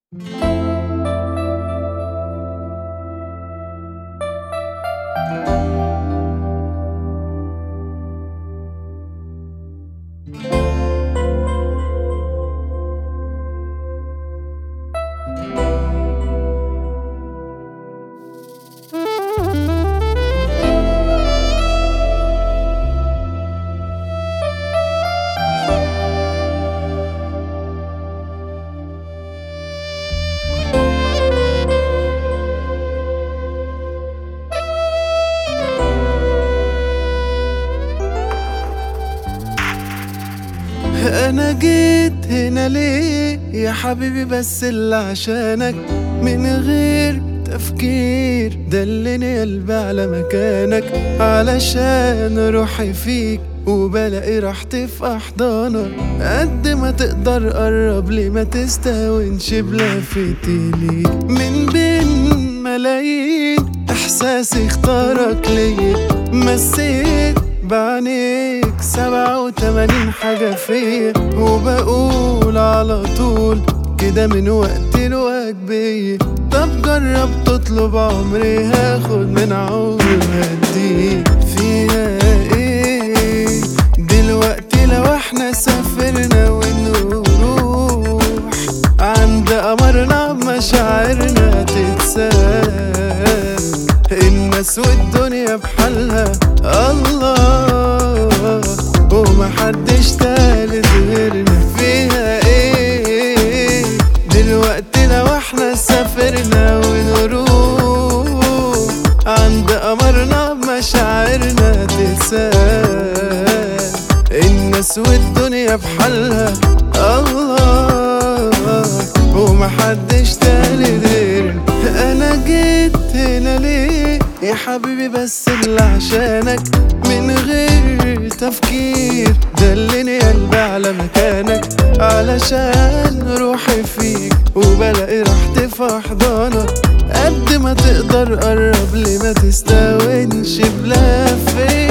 انا جيت هنا ليه يا حبيبي بس اللي عشانك من غير تفكير دلني قلبي على مكانك علشان روحي فيك وبلاقي راحتي في احضانك قد ما تقدر قرب لي ما تستهونش بلفتي ليك من بين ملايين احساسي اختارك ليا مسيت بعينيك سبعة وتمانين حاجة فيا وبقول على طول كده من وقت لوقت بيا طب جرب تطلب عمري هاخد من عمري وهديك فيها ايه دلوقتي لو احنا سافرنا ونروح عند قمرنا بمشاعرنا تتساب الناس والدنيا بحالها الله ومحدش تالت غيرنا فيها ايه دلوقتي لو احنا سافرنا ونروح عند قمرنا بمشاعرنا تتساب الناس والدنيا بحالها الله ومحدش تالت غيرنا انا جيت هنا ليه يا حبيبي بس اللي عشانك من غير تفكير دلني قلبي على مكانك علشان روحي فيك وبلاقي راحتي في احضانك قد ما تقدر قرب لي ما تستهونش بلفتي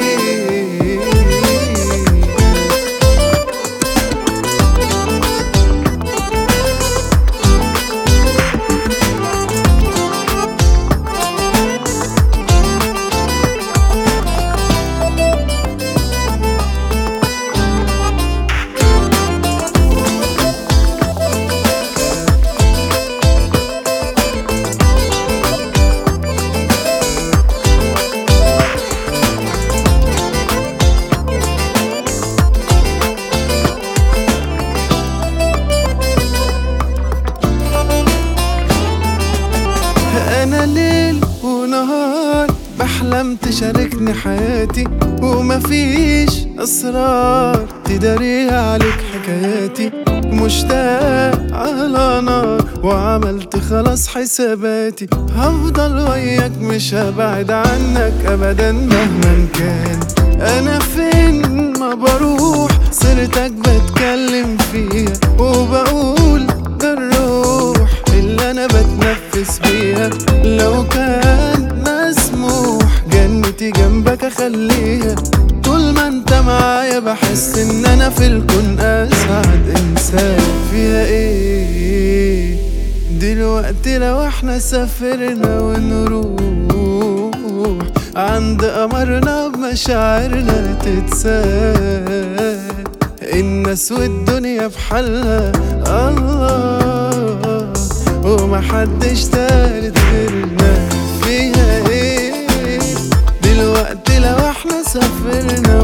انا ليل ونهار بحلم تشاركني حياتي ومفيش اسرار تداريها عليك حكاياتي مشتاق على نار وعملت خلاص حساباتي هفضل وياك مش هبعد عنك ابدا مهما كان انا فين ما بروح سيرتك بتكلم فيها وبقول ده الروح اللي انا بتنفس بيها لو كان مسموح جنتي جنبك اخليها طول ما انت معايا بحس ان انا في الكون اسعد انسان فيها ايه دلوقتي لو احنا سافرنا ونروح عند قمرنا بمشاعرنا تتساب الناس والدنيا بحالها الله ومحدش تالت غيرنا فيها ايه دلوقتي لو احنا سافرنا